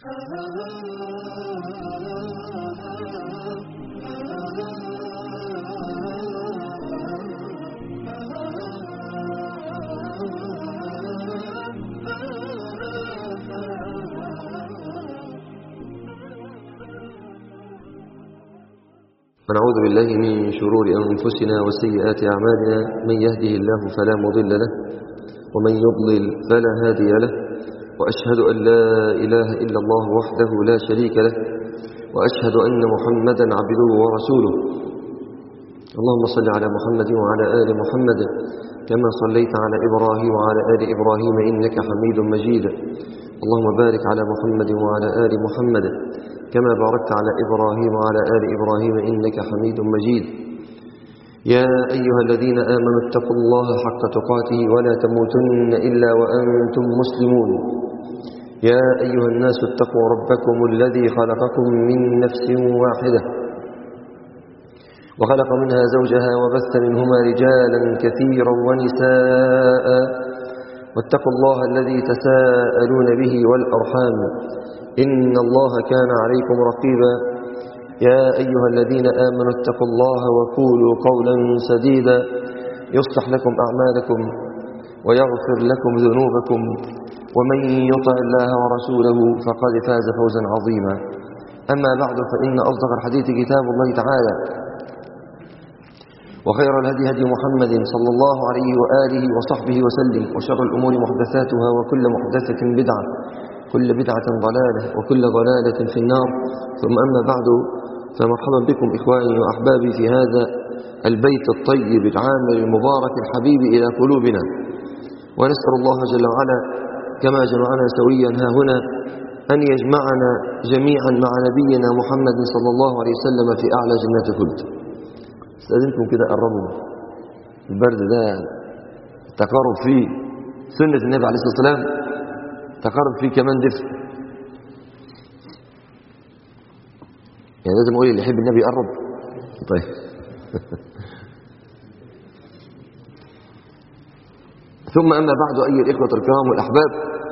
ونعوذ بالله من شرور أنفسنا وسيئات أعمالنا من يهده الله فلا مضل له ومن يضلل فلا هادي له وأشهد أن لا إله إلا الله وحده لا شريك له وأشهد أن محمدا عبده ورسوله اللهم صل على محمد وعلى آل محمد كما صليت على إبراهيم وعلى آل إبراهيم إنك حميد مجيد اللهم بارك على محمد وعلى آل محمد كما باركت على إبراهيم وعلى آل إبراهيم إنك حميد مجيد يا أيها الذين آمنوا اتقوا الله حق تقاته ولا تموتن إلا وأنتم مسلمون يا أيها الناس اتقوا ربكم الذي خلقكم من نفس واحدة وخلق منها زوجها وبث منهما رجالا كثيرا ونساء واتقوا الله الذي تساءلون به والأرحام إن الله كان عليكم رقيبا يا أيها الذين آمنوا اتقوا الله وقولوا قولا سديدا يصلح لكم أعمالكم ويغفر لكم ذنوبكم ومن يطع الله ورسوله فقد فاز فوزا عظيما أما بعد فإن أصدق الحديث كتاب الله تعالى وخير الهدي هدي محمد صلى الله عليه وآله وصحبه وسلم وشر الأمور محدثاتها وكل محدثة بدعة كل بدعة ضلالة وكل ضلالة في النار ثم أما بعد فمرحبا بكم إخواني وأحبابي في هذا البيت الطيب العامر المبارك الحبيب إلى قلوبنا ونسأل الله جل وعلا كما جمعنا سويا ها هنا أن يجمعنا جميعا مع نبينا محمد صلى الله عليه وسلم في أعلى جنات الخلد استاذنكم كده قربوا البرد ده تقارب فيه سنة النبي عليه الصلاة والسلام تقارب فيه كمان دفء يعني لازم اقول اللي يحب النبي يقرب طيب ثم أما بعد أيها الإخوة الكرام والأحباب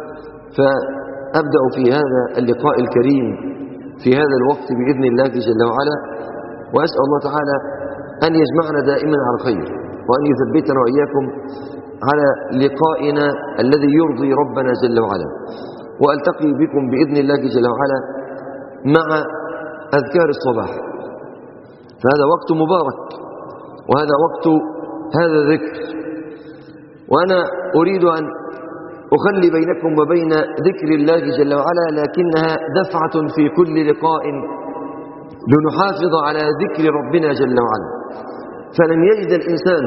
فأبدأ في هذا اللقاء الكريم في هذا الوقت بإذن الله جل وعلا وأسأل الله تعالى أن يجمعنا دائما على الخير وأن يثبتنا وإياكم على لقائنا الذي يرضي ربنا جل وعلا وألتقي بكم بإذن الله جل وعلا مع أذكار الصباح فهذا وقت مبارك وهذا وقت هذا الذكر وأنا أريد أن أخلي بينكم وبين ذكر الله جل وعلا لكنها دفعة في كل لقاء لنحافظ على ذكر ربنا جل وعلا فلن يجد الإنسان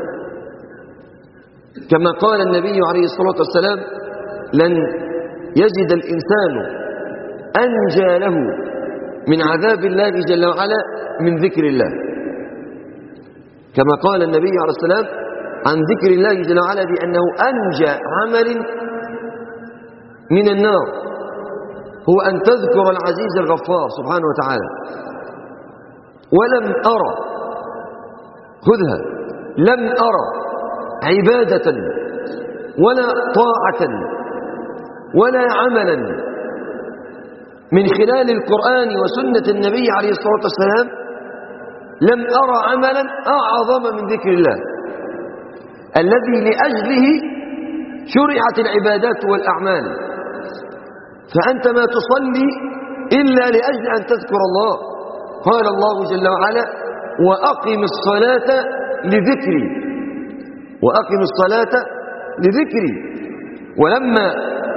كما قال النبي عليه الصلاة والسلام لن يجد الإنسان أنجى له من عذاب الله جل وعلا من ذكر الله كما قال النبي عليه الصلاة والسلام عن ذكر الله جل وعلا بأنه أنجى عمل من النار هو أن تذكر العزيز الغفار سبحانه وتعالى ولم أرى خذها لم أرى عبادة ولا طاعة ولا عملا من خلال القرآن وسنة النبي عليه الصلاة والسلام لم أرى عملا أعظم من ذكر الله الذي لأجله شرعت العبادات والأعمال فأنت ما تصلي إلا لأجل أن تذكر الله قال الله جل وعلا وأقم الصلاة لذكري وأقم الصلاة لذكري ولما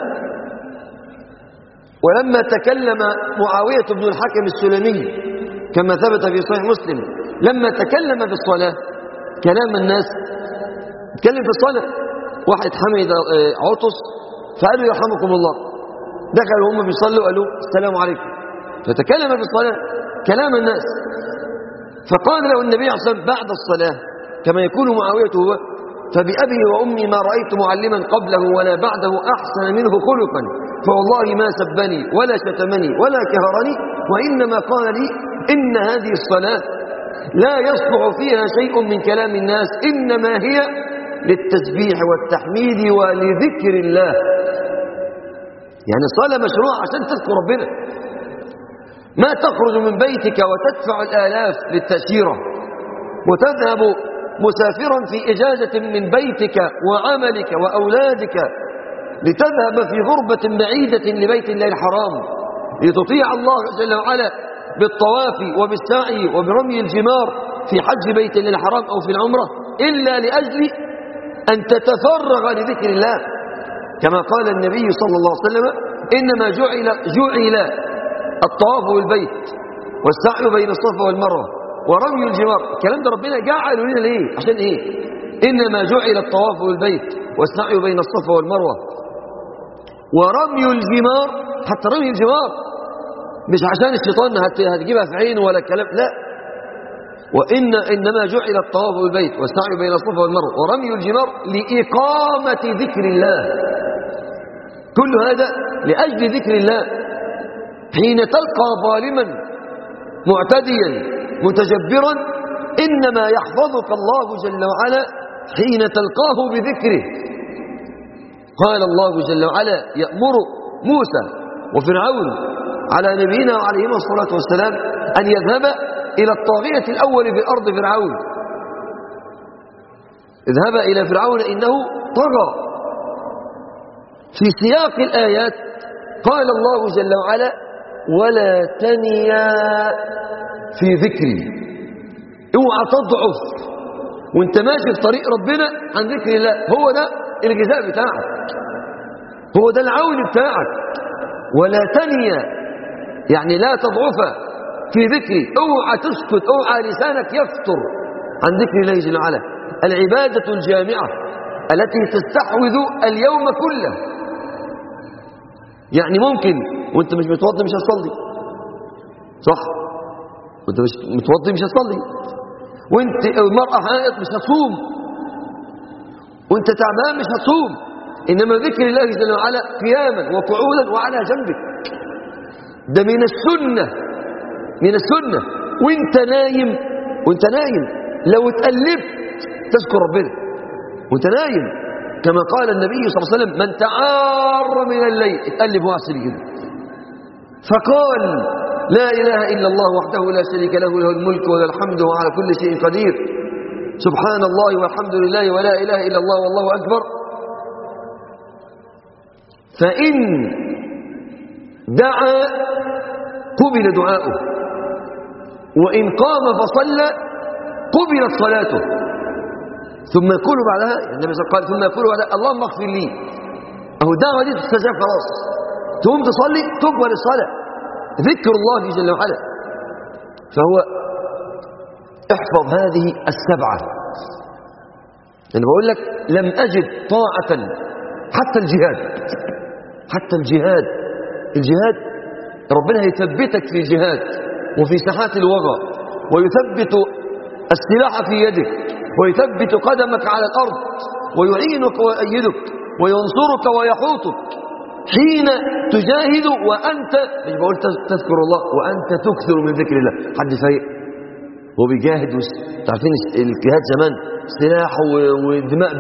ولما تكلم معاوية بن الحكم السلمي كما ثبت في صحيح مسلم لما تكلم في الصلاة كلام الناس تكلم في الصلاة واحد حمد عطس فقالوا يرحمكم الله دخلوا هم بيصلوا قالوا السلام عليكم فتكلم في الصلاة كلام الناس فقال له النبي عليه الصلاة والسلام بعد الصلاة كما يكون معاوية هو فبأبي وأمي ما رأيت معلما قبله ولا بعده أحسن منه خلقا فوالله ما سبني ولا شتمني ولا كهرني وإنما قال لي إن هذه الصلاة لا يصلح فيها شيء من كلام الناس إنما هي للتسبيح والتحميد ولذكر الله يعني الصلاة مشروع عشان تذكر ربنا ما تخرج من بيتك وتدفع الآلاف للتأشيرة وتذهب مسافرا في إجازة من بيتك وعملك وأولادك لتذهب في غربة بعيدة لبيت الله الحرام لتطيع الله جل وعلا بالطواف وبالسعي وبرمي الجمار في حج بيت الله الحرام أو في العمرة إلا لأجل أن تتفرغ لذكر الله كما قال النبي صلى الله عليه وسلم إنما جعل, جعل الطواف بالبيت والسعي بين الصفا والمروة ورمي الجمار الكلام ده ربنا جعله لنا ليه عشان ايه إنما جعل الطواف بالبيت والسعي بين الصفا والمروة ورمي الجمار حتى رمي الجمار مش عشان الشيطان هتجيبها في عينه ولا كلام لا وإن إنما جعل الطواف بالبيت والسعي بين الصفا والمروة ورمي الجمار لإقامة ذكر الله كل هذا لأجل ذكر الله حين تلقى ظالما معتديا متجبرا إنما يحفظك الله جل وعلا حين تلقاه بذكره قال الله جل وعلا يأمر موسى وفرعون على نبينا وعليهما الصلاة والسلام أن يذهب إلى الطاغية الأول في الأرض فرعون اذهب إلى فرعون إنه طغى في سياق الآيات قال الله جل وعلا ولا تنيا في ذكري اوعى تضعف وانت ماشي في طريق ربنا عن ذكر الله هو ده الجزاء بتاعك هو ده العون بتاعك ولا تنيا يعني لا تضعف في ذكري اوعى تسكت اوعى لسانك يفتر عن ذكر الله جل وعلا العبادة الجامعة التي تستحوذ اليوم كله يعني ممكن وانت مش متوضي مش هتصلي صح وانت مش متوضي مش هتصلي وانت المرأة حائط مش هتصوم وانت تعبان مش هتصوم انما ذكر الله جل وعلا قياما وقعودا وعلى جنبك ده من السنة من السنة وانت نايم وانت نايم لو اتقلبت تذكر ربنا وانت نايم كما قال النبي صلى الله عليه وسلم من تعار من الليل اتقلب واصل كده فقال لا إله إلا الله وحده لا شريك له له الملك وله الحمد وهو على كل شيء قدير سبحان الله والحمد لله ولا إله إلا الله والله أكبر فإن دعا قبل دعاؤه وإن قام فصلى قبلت صلاته ثم يقول بعدها النبي صلى الله عليه وسلم قال ثم يقول بعدها اللهم اغفر لي اهو الدعوه دي تستجاب خلاص تقوم تصلي تقبل الصلاه ذكر الله جل وعلا فهو احفظ هذه السبعه انا بقول لك لم اجد طاعه حتى الجهاد حتى الجهاد الجهاد ربنا هيثبتك في الجهاد وفي ساحات الوغى ويثبت السلاح في يدك ويثبت قدمك على الأرض ويعينك ويؤيدك وينصرك ويحوطك حين تجاهد وأنت مش بقول تذكر الله وأنت تكثر من ذكر الله حد فايق هو بيجاهد تعرفين الجهاد زمان سلاح ودماء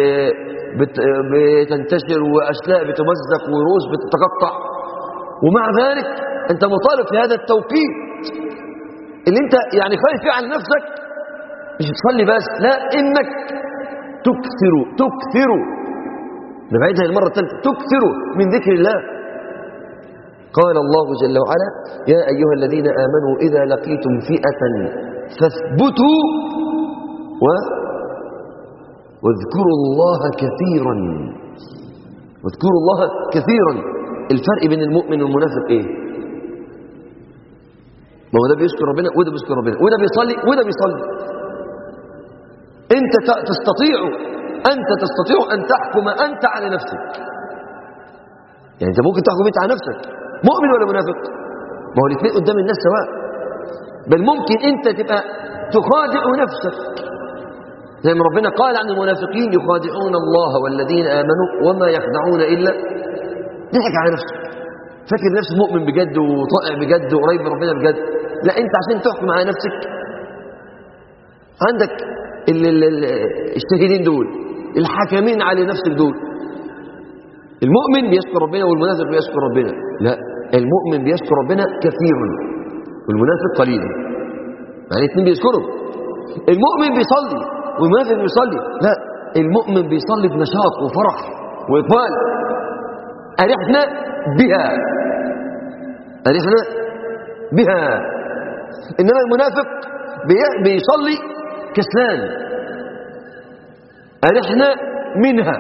بتنتشر وأشلاء بتمزق ورؤوس بتتقطع ومع ذلك أنت مطالب في هذا التوقيت اللي أنت يعني خايف فيه على نفسك مش تصلي بس لا انك تكثر تكثر نبعدها المرة الثالثة تكثر من ذكر الله قال الله جل وعلا يا أيها الذين آمنوا إذا لقيتم فئة فاثبتوا و واذكروا الله كثيرا واذكروا الله كثيرا الفرق بين المؤمن والمنافق ايه ما هو ده بيذكر ربنا وده بيذكر ربنا وده بيصلي وده بيصلي انت تستطيع انت تستطيع ان تحكم انت على نفسك يعني انت ممكن تحكم انت على نفسك مؤمن ولا منافق ما هو الاثنين قدام الناس سواء بل ممكن انت تبقى تخادع نفسك زي ما ربنا قال عن المنافقين يخادعون الله والذين امنوا وما يخدعون الا ضحك على نفسك فاكر نفسك مؤمن بجد وطائع بجد وقريب من ربنا بجد لا انت عشان تحكم على نفسك عندك الشاهدين دول الحكمين على نفسك دول المؤمن بيشكر ربنا والمنافق بيشكر ربنا لا المؤمن بيشكر ربنا كثيرا والمنافق قليلا يعني الاثنين بيشكروا المؤمن بيصلي والمنافق بيصلي لا المؤمن بيصلي بنشاط وفرح وإقبال أرحنا بها أرحنا بها إنما المنافق بي- بيصلي كسلان أرحنا منها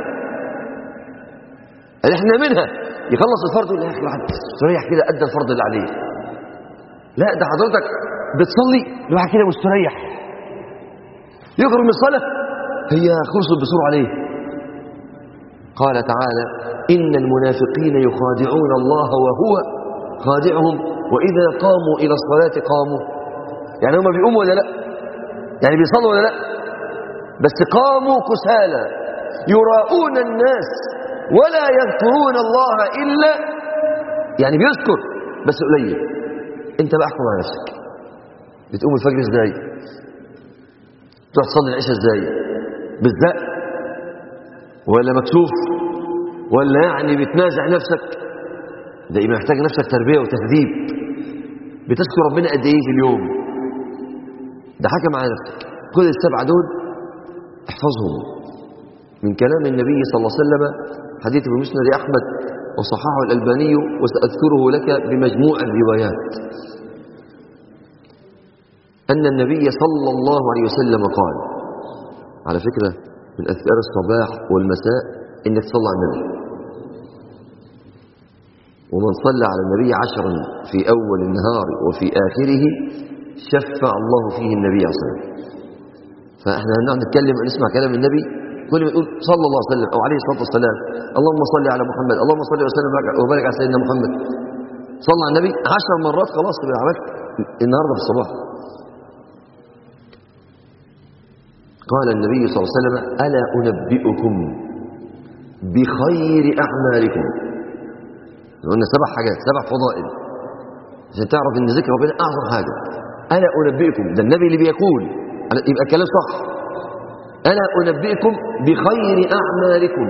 أرحنا منها يخلص الفرض يقول يا أخي الواحد استريح كده أدى الفرض اللي عليه لا ده حضرتك بتصلي الواحد كده مستريح يخرج من الصلاة هي خلصت بسرعة عليه قال تعالى إن المنافقين يخادعون الله وهو خادعهم وإذا قاموا إلى الصلاة قاموا يعني هم بيقوموا ولا لا يعني بيصلوا ولا لا بس قاموا كسالى يراؤون الناس ولا يذكرون الله إلا يعني بيذكر بس قليل انت بقى احكم على نفسك بتقوم الفجر ازاي تروح تصلي العشاء ازاي بالزق ولا مكسوف ولا يعني بتنازع نفسك ده يبقى محتاج نفسك تربيه وتهذيب بتذكر ربنا قد ايه في اليوم ده حكم على نفسك خذ السبعه دول احفظهم من كلام النبي صلى الله عليه وسلم حديث في مسند احمد وصححه الالباني وساذكره لك بمجموع الروايات ان النبي صلى الله عليه وسلم قال على فكره من اذكار الصباح والمساء انك تصلي على النبي ومن صلى على النبي عشرا في اول النهار وفي اخره شفع الله فيه النبي عليه الصلاه والسلام فاحنا هنقعد نتكلم ونسمع كلام النبي كل ما يقول صلى الله عليه وسلم او عليه الصلاه والسلام اللهم صل على محمد اللهم صل وسلم وبارك على سيدنا محمد صلى على النبي عشر مرات خلاص تبقى عملت النهارده في الصباح قال النبي صلى الله عليه وسلم الا انبئكم بخير اعمالكم قلنا سبع حاجات سبع فضائل عشان تعرف ان ذكر ربنا اعظم حاجه الا انبئكم ده النبي اللي بيقول يبقى الكلام صح ألا أنبئكم بخير أعمالكم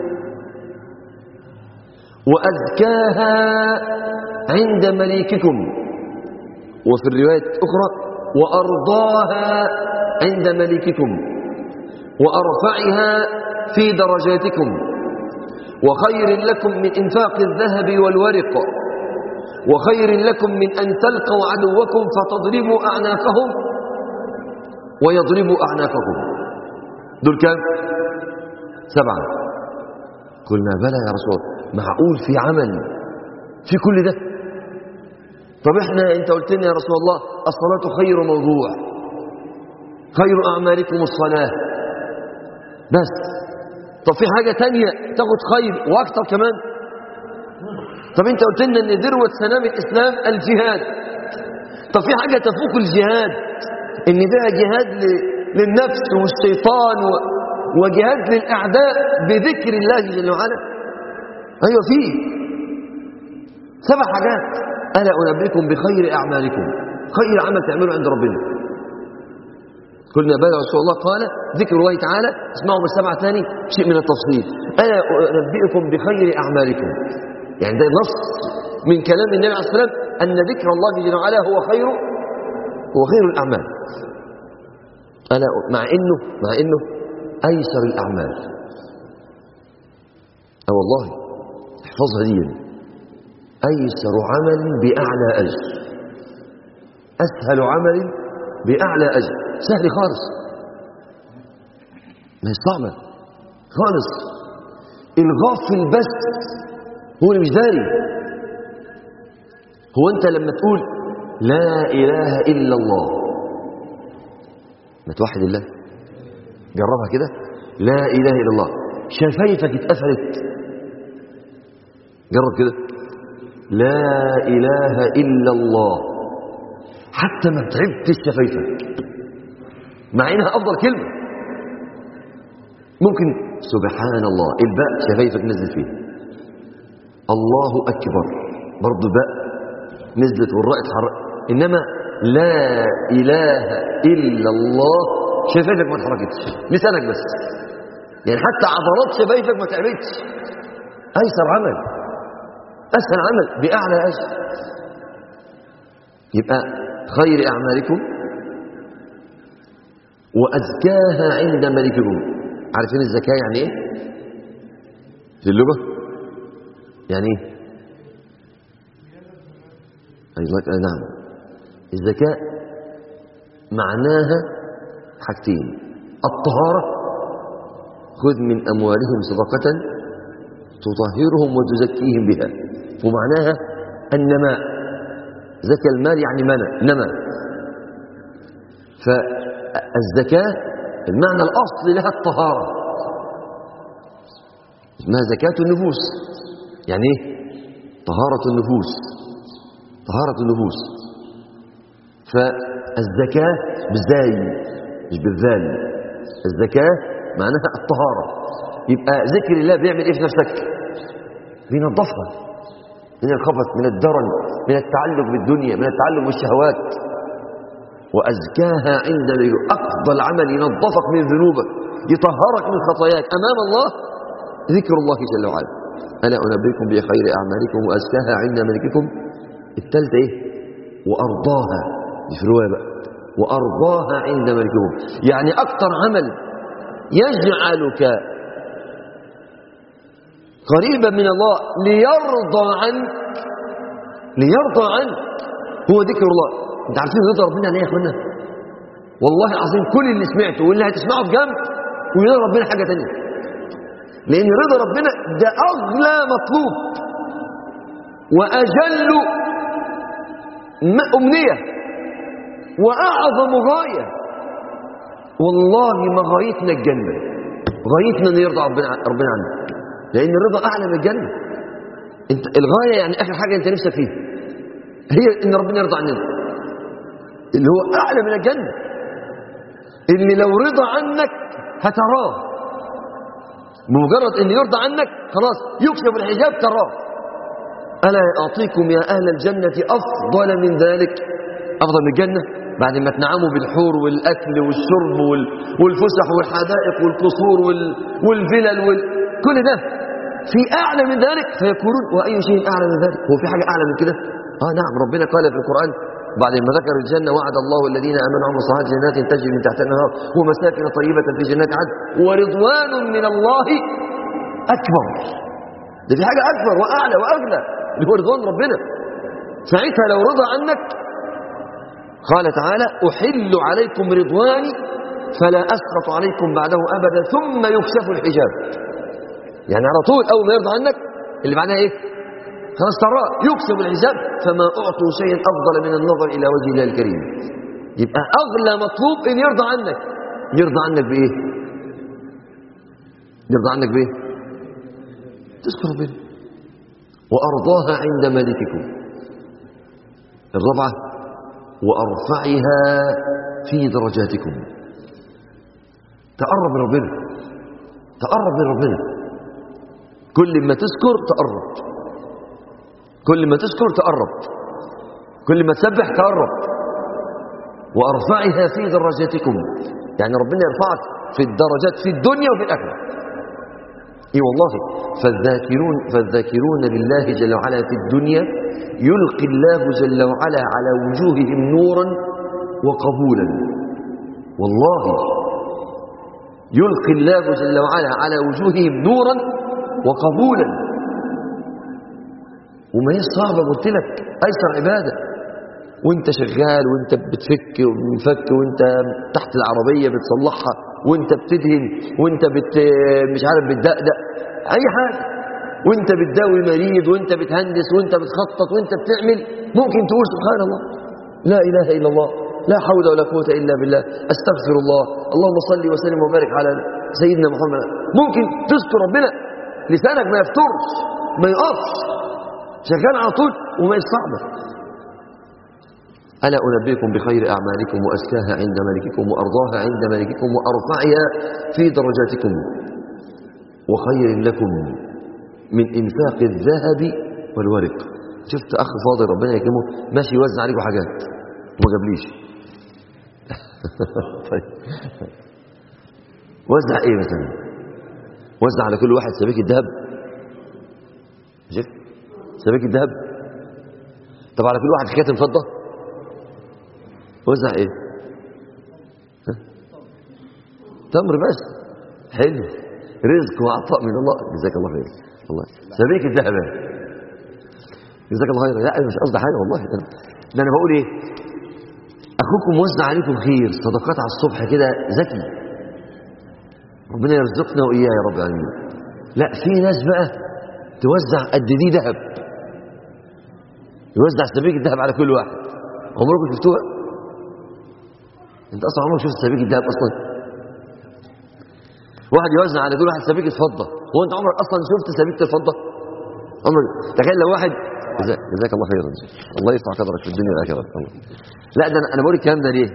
وأزكاها عند مليككم وفي الرواية الأخرى وأرضاها عند مليككم وأرفعها في درجاتكم وخير لكم من إنفاق الذهب والورق وخير لكم من أن تلقوا عدوكم فتضربوا أعناقهم ويضربوا أعناقكم دول كام سبعة قلنا بلى يا رسول معقول في عمل في كل ده طب احنا انت قلت لنا يا رسول الله الصلاة خير موضوع خير أعمالكم الصلاة بس طب في حاجة تانية تاخد خير وأكتر كمان طب انت قلت لنا ان ذروة سنام الإسلام الجهاد طب في حاجة تفوق الجهاد ان فيها جهاد ل... للنفس والشيطان و... وجهاد للأعداء بذكر الله جل وعلا أيوة فيه سبع حاجات ألا أنبئكم بخير أعمالكم خير عمل تعمله عند ربنا قلنا بلى رسول الله قال ذكر الله تعالى اسمعوا بالسبعة ثاني شيء من التفصيل ألا أنبئكم بخير أعمالكم يعني ده نص من كلام النبي عليه الصلاة والسلام أن ذكر الله جل وعلا هو خير هو خير الأعمال ألا مع إنه مع إنه أيسر الأعمال أه والله احفظها دي أيسر عمل بأعلى أجر أسهل عمل بأعلى أجر سهل خالص ما هي صعبة خالص الغافل بس هو اللي مش داري هو أنت لما تقول لا إله إلا الله ما توحد الله جربها كده لا إله إلا الله شفايفك اتقفلت جرب كده لا إله إلا الله حتى ما تعبتش شفايفك مع إنها أفضل كلمة ممكن سبحان الله الباء شفايفك نزلت فيه الله أكبر برضه باء نزلت والراء اتحرك إنما لا إله إلا الله شفايفك ما اتحركتش لسانك بس يعني حتى عضلات شفايفك ما تعبتش أيسر عمل أسهل عمل بأعلى أجر يبقى خير أعمالكم وأزكاها عند ملككم عارفين الزكاة يعني إيه؟ في اللغة يعني إيه؟ أيضا نعم الزكاة معناها حاجتين الطهارة خذ من أموالهم صدقة تطهرهم وتزكيهم بها ومعناها النماء زكى المال يعني منى نمى فالزكاة المعنى الأصلي لها الطهارة اسمها زكاة النفوس يعني ايه طهارة النفوس طهارة النفوس فالزكاة بالزاي مش بالذال الزكاة معناها الطهارة يبقى ذكر الله بيعمل ايه في نفسك بينظفها من الخبث من الدرن من التعلق بالدنيا من التعلق بالشهوات وأزكاها عند أفضل عمل ينظفك من ذنوبك يطهرك من خطاياك أمام الله ذكر الله جل وعلا ألا أنبئكم بخير أعمالكم وأزكاها عند ملككم الثالثة إيه وأرضاها دي في رواية بقى وأرضاها عند ملككم يعني أكثر عمل يجعلك قريبا من الله ليرضى عنك ليرضى عنك هو ذكر الله انت عارفين رضا ربنا ليه يا اخوانا والله العظيم كل اللي سمعته واللي هتسمعه بجنب ويرضى ربنا حاجه ثانيه لان رضا ربنا ده اغلى مطلوب واجل امنيه واعظم غايه والله ما غايتنا الجنه غايتنا ان يرضى ربنا ربنا عنا لان الرضا اعلى من الجنه انت الغايه يعني اخر حاجه انت نفسك فيها هي ان ربنا يرضى عننا اللي هو اعلى من الجنه اللي لو رضى عنك هتراه بمجرد ان يرضى عنك خلاص يكشف الحجاب تراه الا اعطيكم يا اهل الجنه افضل من ذلك افضل من الجنه بعد ما تنعموا بالحور والاكل والشرب وال... والفسح والحدائق والقصور وال... والفلل وال... كل ده في اعلى من ذلك فيقولون واي شيء اعلى من ذلك هو في حاجه اعلى من كده اه نعم ربنا قال في القران بعد ما ذكر الجنة وعد الله الذين آمنوا وعملوا الصالحات جنات تجري من تحتها الأنهار ومساكن طيبة في جنات عدن ورضوان من الله أكبر ده في حاجة أكبر وأعلى وأغلى اللي هو رضوان ربنا ساعتها لو رضى عنك قال تعالى أحل عليكم رضواني فلا أسخط عليكم بعده أبدا ثم يكشف الحجاب يعني على طول أول ما يرضى عنك اللي معناها إيه خلاص تراه يكسب الحساب فما أعطوا شيئا أفضل من النظر إلى وجه الله الكريم يبقى أغلى مطلوب إن يرضى عنك يرضى عنك بإيه يرضى عنك بإيه تذكر ربنا وأرضاها عند ملككم الرابعة وأرفعها في درجاتكم تقرب من ربنا تقرب من ربنا كل ما تذكر تقرب كل ما تذكر تقرب كل ما تسبح تقرب وأرفعها في درجاتكم يعني ربنا يرفعك في الدرجات في الدنيا وفي الآخرة اي والله فالذاكرون فالذاكرون لله جل وعلا في الدنيا يلقي الله جل وعلا على وجوههم نورا وقبولا والله يلقي الله جل وعلا على وجوههم نورا وقبولا وما هي صعبة قلت لك أيسر عبادة وانت شغال وانت بتفك ومفك وانت تحت العربية بتصلحها وانت بتدهن وانت بت مش عارف بتدقدق اي حاجة وانت بتداوي مريض وانت بتهندس وانت بتخطط وانت بتعمل ممكن تقول سبحان الله لا اله الا الله لا حول ولا قوة الا بالله استغفر الله اللهم صل وسلم وبارك على سيدنا محمد ممكن تذكر ربنا لسانك ما يفترش ما يقفش شغال على طول وما صعبة ألا أنبئكم بخير أعمالكم وأزكاها عند ملككم وأرضاها عند ملككم وأرفعها في درجاتكم وخير لكم من إنفاق الذهب والورق شفت أخ فاضل ربنا يكرمه ماشي يوزع عليكم حاجات وما جابليش طيب وزع إيه مثلا وزع على كل واحد سبيك الذهب شفت سبيك الذهب طب على كل واحد خاتم فضة وزع ايه ها؟ تمر بس حلو رزق وعطاء من الله جزاك الله خير والله سبيك الذهب جزاك الله خير لا أنا مش قصدي حاجه والله ده ده انا بقول ايه اخوكم وزع عليكم خير صدقات على الصبح كده ذكي ربنا يرزقنا واياه يا رب العالمين لا في ناس بقى توزع قد دي ذهب يوزع سبيك الذهب على كل واحد عمركم شفتوها انت اصلا عمرك شفت سبيك الذهب اصلا واحد يوزع على كل واحد سبيكة فضة هو انت عمرك اصلا شفت سبيكة الفضة عمرك تخيل لو واحد جزاك, جزاك الله خيرا الله يرفع قدرك في الدنيا والاخره الله. لا ده انا أنا بقول الكلام ده ليه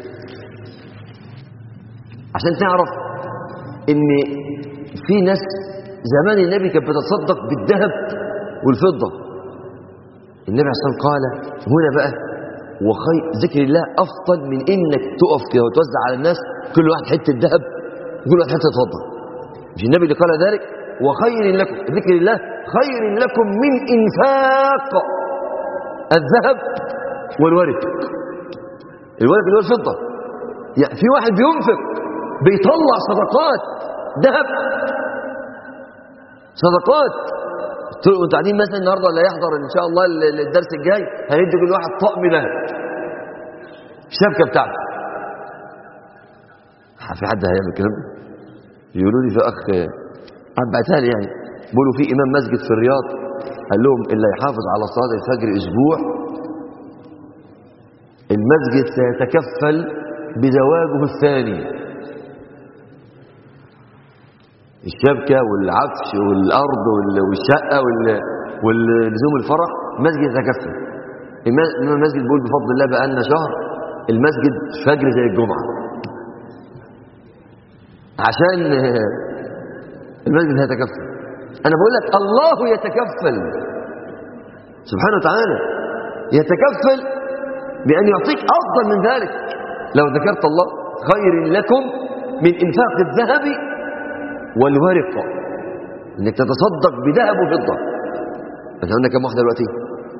عشان تعرف ان في ناس زمان النبي كانت بتتصدق بالذهب والفضه النبي عليه الصلاه والسلام قال هنا بقى وخير ذكر الله افضل من انك تقف كده وتوزع على الناس كل واحد حته ذهب وكل واحد حته فضه مش النبي اللي قال ذلك وخير لكم ذكر الله خير لكم من انفاق الذهب والورق الورق اللي هو الفضه يعني في واحد بينفق بيطلع صدقات ذهب صدقات قلت له انتوا قاعدين مثلا النهارده اللي هيحضر ان شاء الله ال- ال- الدرس الجاي هندي كل واحد طقم ذهب الشبكه بتاعته في حد هيعمل الكلام ده يقولوا لي في اخ بعتها لي يعني بيقولوا في امام مسجد في الرياض قال لهم اللي يحافظ على صلاه الفجر اسبوع المسجد سيتكفل بزواجه الثاني الشبكه والعفش والارض وال- والشقه وال- واللزوم الفرح المسجد يتكفل الم- إمام المسجد بيقول بفضل الله بقى لنا شهر المسجد فجر زي الجمعه عشان المسجد هيتكفل انا بقول لك الله يتكفل سبحانه وتعالى يتكفل بان يعطيك افضل من ذلك لو ذكرت الله خير لكم من انفاق الذهب والورق انك تتصدق بذهب وفضه احنا عندنا كم واحده دلوقتي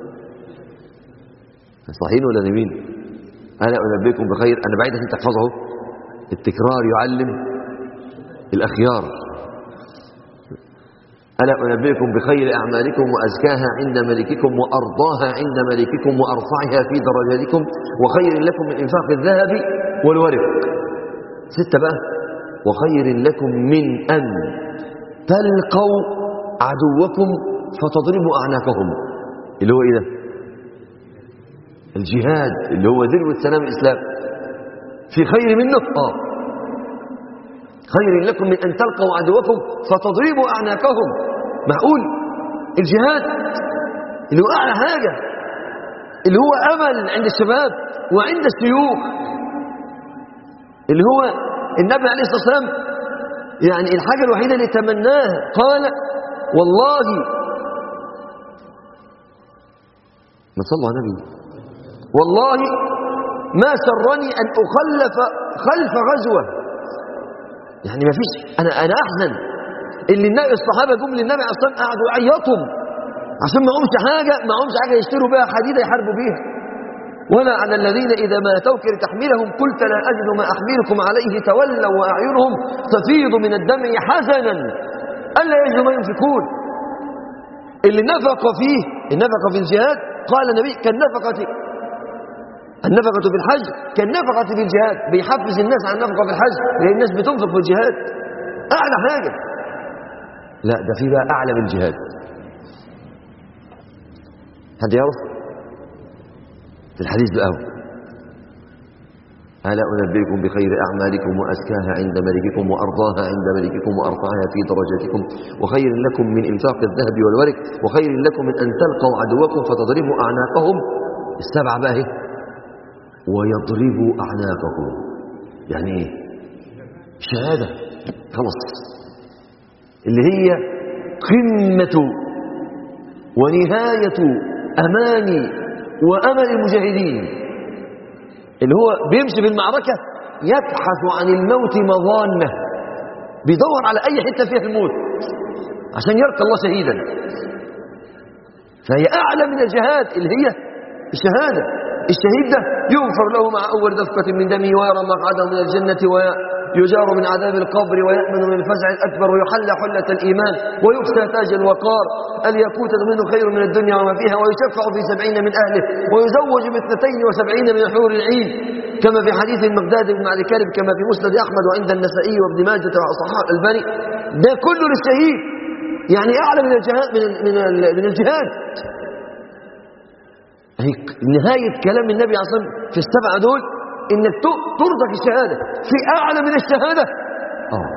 صحيين ولا نايمين انا انبئكم بخير انا بعيد ان تحفظه التكرار يعلم الاخيار ألا أنبئكم بخير أعمالكم وأزكاها عند ملككم وأرضاها عند ملككم وأرفعها في درجاتكم وخير لكم من إنفاق الذهب والورق ستة بقى وخير لكم من أن تلقوا عدوكم فتضربوا أعناقهم اللي هو إيه ده الجهاد اللي هو ذروة سلام الإسلام في خير منه آه خير لكم من أن تلقوا عدوكم فتضربوا أعناقهم معقول الجهاد اللي هو أعلى حاجة اللي هو أمل عند الشباب وعند الشيوخ اللي هو النبي عليه الصلاة والسلام يعني الحاجة الوحيدة اللي تمناها قال والله ما صلوا على النبي والله ما سرني أن أخلف خلف غزوة يعني ما فيش أنا أنا أحزن اللي النبي الصحابة جم للنبي عليه الصلاة والسلام قعدوا يعيطوا عشان ما همش حاجة ما همش حاجة يشتروا بها حديدة يحاربوا بيها ولا على الذين إذا ما أتوك لتحملهم قلت لا أجد ما أحملكم عليه تولوا وأعينهم تفيض من الدمع حزنا ألا يجدوا ما ينفقون اللي نفق فيه النفقة في الجهاد قال النبي كالنفقة النفقة في الحج كالنفقة في الجهاد بيحفز الناس على النفقة في الحج لأن الناس بتنفق في الجهاد أعلى حاجة لا ده في بقى أعلى من الجهاد حد يعرف في الحديث بقى ألا أنبئكم بخير أعمالكم وأزكاها عند ملككم وأرضاها عند ملككم وأرفعها في درجاتكم وخير لكم من إنفاق الذهب والورق وخير لكم من أن تلقوا عدوكم فتضربوا أعناقهم السبعة بقى اهي ويضربوا أعناقكم يعني ايه شهادة خلاص اللي هي قمة ونهاية أماني وأمل المجاهدين اللي هو بيمشي بالمعركة يبحث عن الموت مظانة بيدور على أي حتة فيها الموت عشان يلقى الله شهيدا فهي أعلى من الجهاد اللي هي الشهادة الشهيد ده يغفر له مع أول دفقة من دمه ويرى مقعده من الجنة ويجار من عذاب القبر ويأمن من الفزع الأكبر ويحلى حلة الإيمان ويكسى تاج الوقار الياقوت منه خير من الدنيا وما فيها ويشفع في سبعين من أهله ويزوج باثنتين وسبعين من حور العين كما في حديث المقداد بن معد كارب كما في مسند أحمد وعند النسائي وابن ماجة وصحاح الألباني ده كله للشهيد يعني أعلى من الجهاد من من من الجهاد هي نهاية كلام النبي عليه الصلاة والسلام في السبعة دول إنك ترزق الشهادة في أعلى من الشهادة آه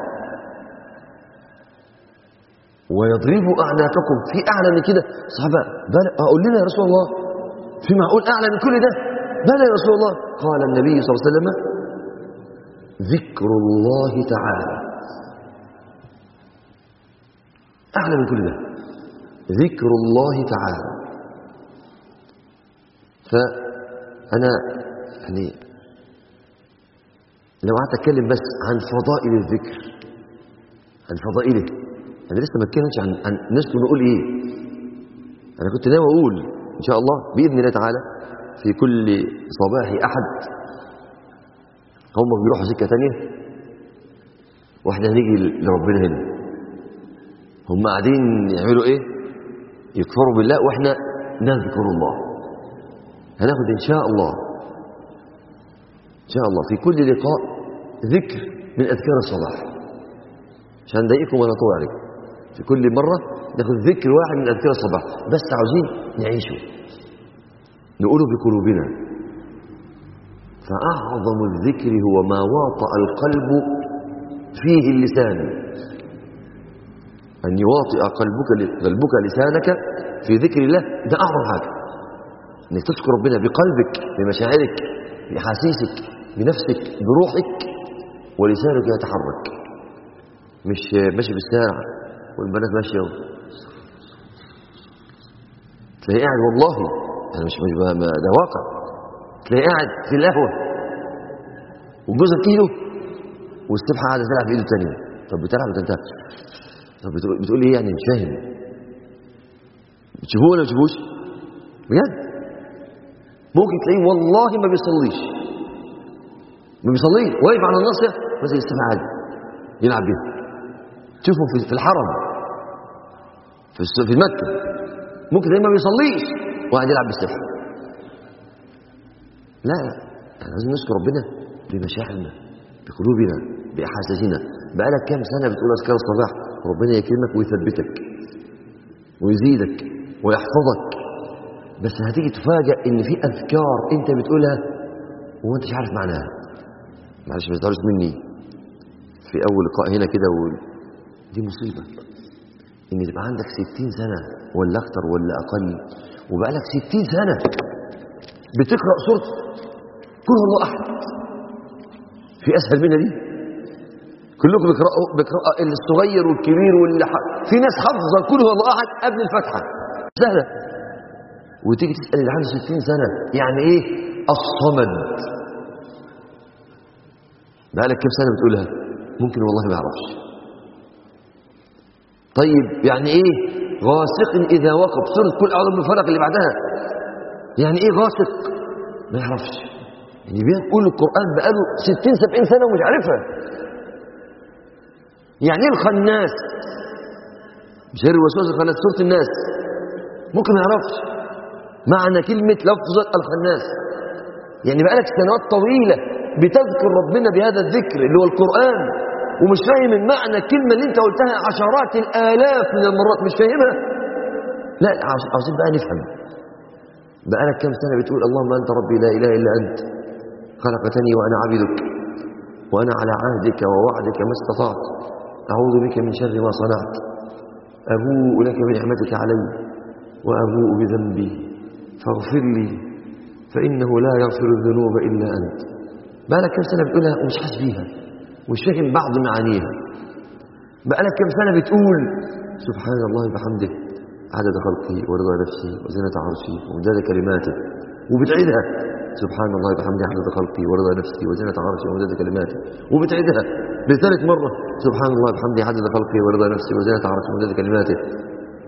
ويضربوا أعناقكم في أعلى من كده صحابة بل أقول لنا يا رسول الله في معقول أعلى من كل ده بلى يا رسول الله قال النبي صلى الله عليه وسلم ذكر الله تعالى أعلى من كل ده ذكر الله تعالى فأنا يعني لو قعدت أتكلم بس عن فضائل الذكر عن فضائله أنا لسه ما اتكلمتش عن, عن نسله نقول إيه أنا كنت ناوي أقول إن شاء الله بإذن الله تعالى في كل صباح أحد هم بيروحوا سكة تانية واحنا هنيجي لربنا هنا هم قاعدين يعملوا ايه يكفروا بالله واحنا نذكر الله هناخد ان شاء الله ان شاء الله في كل لقاء ذكر من اذكار الصباح عشان نضايقكم ولا اطول عليكم في كل مره ناخد ذكر واحد من اذكار الصباح بس عاوزين نعيشه نقوله بقلوبنا فاعظم الذكر هو ما واطأ القلب فيه اللسان أن يواطئ قلبك قلبك لسانك في ذكر الله ده أعظم حاجة أنك تذكر ربنا بقلبك بمشاعرك بأحاسيسك بنفسك بروحك ولسانك يتحرك مش ماشي في الشارع والبنات ماشية تلاقي قاعد والله أنا مش مش ده واقع تلاقي قاعد في القهوة وجوزك ايده والسبحة قاعدة تلعب في ايده الثانية طب بتلعب انت طب بتقول, بتقول ايه يعني مش فاهم بتشوفوه ولا ما بتشوفوش بجد ممكن تلاقيه والله ما بيصليش ما بيصليش واقف على الناصيه ماسك السبحة عادي يلعب بيها تشوفه في في الحرم في في مكة ممكن تلاقيه ما بيصليش وقاعد يلعب بالسبحة لا لا احنا لازم نذكر ربنا بمشاعرنا بقلوبنا بأحاسيسنا بقالك كام سنة بتقول أذكار الصباح ربنا يكرمك ويثبتك ويزيدك ويحفظك بس هتيجي تفاجأ إن في أذكار أنت بتقولها وأنت مش عارف معناها معلش ما تزعلوش مني في أول لقاء هنا كده و... دي مصيبة إن تبقى عندك ستين سنة ولا أكتر ولا أقل وبقالك ستين سنة بتقرأ سورة كل الله أحد في أسهل منها دي كلكم بيقرأوا بيقرأوا الصغير والكبير واللي ح... في ناس حافظة كل هو الله أحد قبل الفتحة سهلة وتيجي تسأل اللي عنده 60 سنة يعني إيه الصمد بقالك كم سنة بتقولها ممكن والله ما يعرفش طيب يعني إيه غاسق إذا وقب سورة كل أعوذ بالفلق اللي بعدها يعني إيه غاسق ما يعرفش يعني بيقول القرآن بقاله 60 70 سنة ومش عارفها يعني ايه الخناس مش هي الوسواس الخناس سورة الناس ممكن ما يعرفش معنى كلمة لفظة الخناس يعني بقالك سنوات طويلة بتذكر ربنا بهذا الذكر اللي هو القرآن ومش فاهم المعنى الكلمة اللي انت قلتها عشرات الآلاف من المرات مش فاهمها لا عاوزين بقى نفهم بقالك كم سنة بتقول اللهم أنت ربي لا إله إلا أنت خلقتني وأنا عبدك وأنا على عهدك ووعدك ما استطعت أعوذ بك من شر ما صنعت أبوء لك بنعمتك علي وأبوء بذنبي فاغفر لي فإنه لا يغفر الذنوب إلا أنت بقالك كم سنة بتقولها ومش حاسس بيها ومش فاهم بعض معانيها بقالك كم سنة بتقول سبحان الله بحمده عدد خلقه ورضا نفسه وزنة عرشه ومداد كلماته وبتعيدها سبحان الله بحمده عدد خلقه ورضا نفسه وزنة عرشه ومداد كلماته وبتعيدها لثالث مرة سبحان الله بحمده عدد خلقه ورضا نفسه وزنة عرشه ومداد كلماته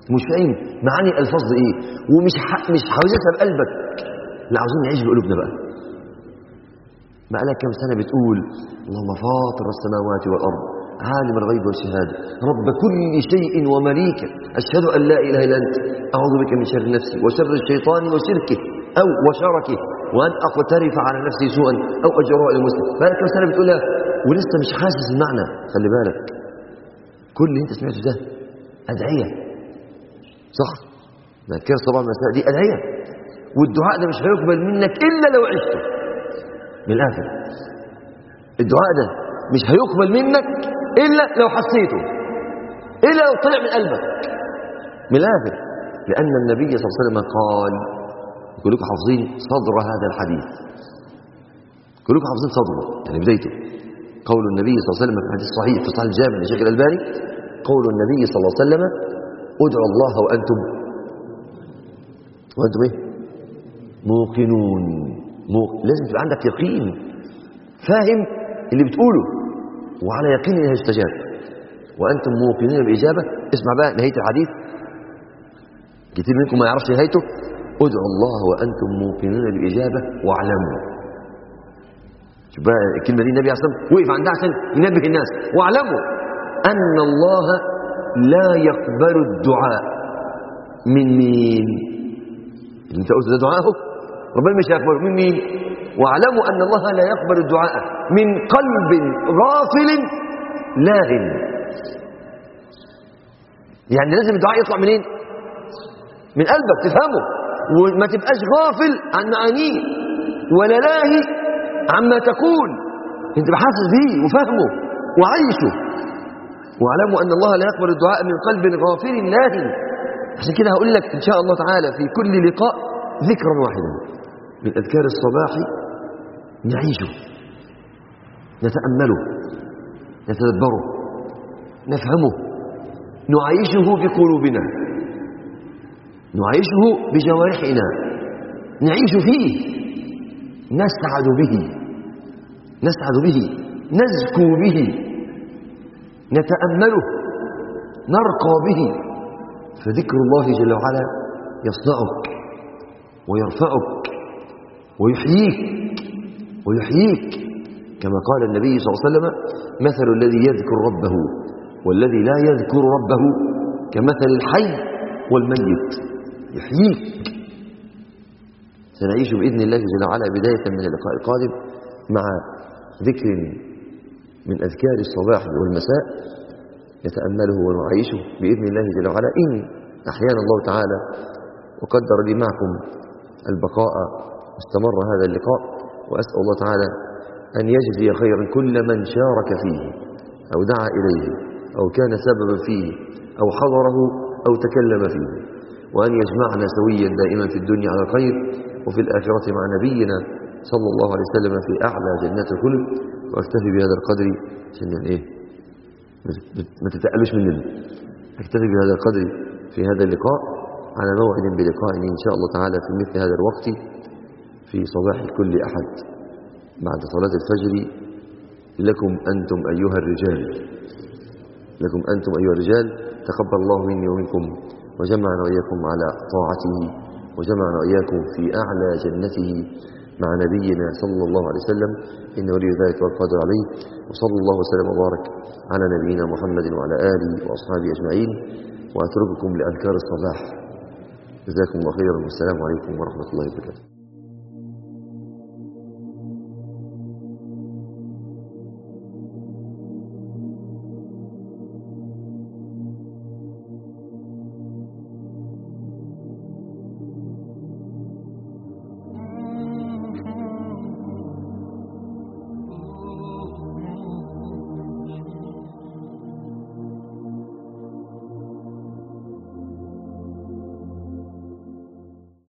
مش فاهم معاني الألفاظ دي إيه ومش ح... مش حافظها بقلبك لا عاوزين نعيش بقلوبنا بقى بقى لك كم سنة بتقول اللهم فاطر السماوات والأرض عالم الغيب والشهادة رب كل شيء ومليكه أشهد أن لا إله إلا أنت أعوذ بك من شر نفسي وشر الشيطان وشركه أو وشركه وأن أقترف على نفسي سوءا أو أجراء المسلم بقى لك كم سنة بتقولها ولسه مش حاسس المعنى خلي بالك كل اللي انت سمعته ده أدعية صح مذكرة صباح المساء دي أدعية والدعاء ده مش هيقبل منك إلا لو عشته من الآخر الدعاء ده مش هيقبل منك إلا لو حسيته إلا لو طلع من قلبك من الآخر لأن النبي صلى الله عليه وسلم قال كلكم حافظين صدر هذا الحديث كلكم حافظين صدره يعني بدايته قول النبي صلى الله عليه وسلم في الحديث الصحيح في صحيح الجامع لشيخ الألباني قول النبي صلى الله عليه وسلم ادعوا الله وأنتم وأنتم إيه موقنون موق... لازم تبقى عندك يقين فاهم اللي بتقوله وعلى يقين انها يستجاب وانتم موقنون بالاجابه اسمع بقى نهايه الحديث كتير منكم ما يعرفش نهايته ادعوا الله وانتم موقنون بالاجابه واعلموا شوف بقى الكلمه دي النبي عليه الصلاه والسلام وقف عندها عشان ينبه الناس واعلموا ان الله لا يقبل الدعاء من مين اللي انت قلت ده دعاءه ربنا مش هيقبله من مين واعلموا ان الله لا يقبل الدعاء من قلب غافل لاهٍ يعني لازم الدعاء يطلع منين من قلبك تفهمه وما تبقاش غافل عن معانيه ولا لاهي عما تقول انت بحاسس بيه وفهمه وعيشه واعلموا ان الله لا يقبل الدعاء من قلب غافل لاهٍ عشان كده هقول لك ان شاء الله تعالى في كل لقاء ذكرا واحدا من اذكار الصباح نعيشه نتامله نتدبره نفهمه نعيشه بقلوبنا نعيشه بجوارحنا نعيش فيه نسعد به نسعد به نزكو به نتأمله نرقى به فذكر الله جل وعلا يصنعك ويرفعك ويحييك ويحييك كما قال النبي صلى الله عليه وسلم مثل الذي يذكر ربه والذي لا يذكر ربه كمثل الحي والميت يحييك سنعيش بإذن الله جل وعلا بداية من اللقاء القادم مع ذكر من أذكار الصباح والمساء نتأمله ونعيشه بإذن الله جل وعلا إن أحيانا الله تعالى وقدر لي معكم البقاء واستمر هذا اللقاء وأسأل الله تعالى أن يجزي خيرا كل من شارك فيه أو دعا إليه أو كان سببا فيه أو حضره أو تكلم فيه وأن يجمعنا سويا دائما في الدنيا على الخير وفي الآخرة مع نبينا صلى الله عليه وسلم في أعلى جنات الخلد وأكتفي بهذا القدر عشان يعني إيه ما تتقلوش مننا أكتفي بهذا القدر في هذا اللقاء على موعد بلقاء إن شاء الله تعالى في مثل هذا الوقت في صباح كل أحد بعد صلاة الفجر لكم أنتم أيها الرجال لكم أنتم أيها الرجال تقبل الله مني ومنكم وجمعنا وإياكم على طاعته وجمعنا وإياكم في أعلى جنته مع نبينا صلى الله عليه وسلم إن ولي ذلك والقادر عليه وصلى الله وسلم وبارك على نبينا محمد وعلى آله وأصحابه أجمعين وأترككم لأذكار الصباح جزاكم الله خيرا والسلام عليكم ورحمة الله وبركاته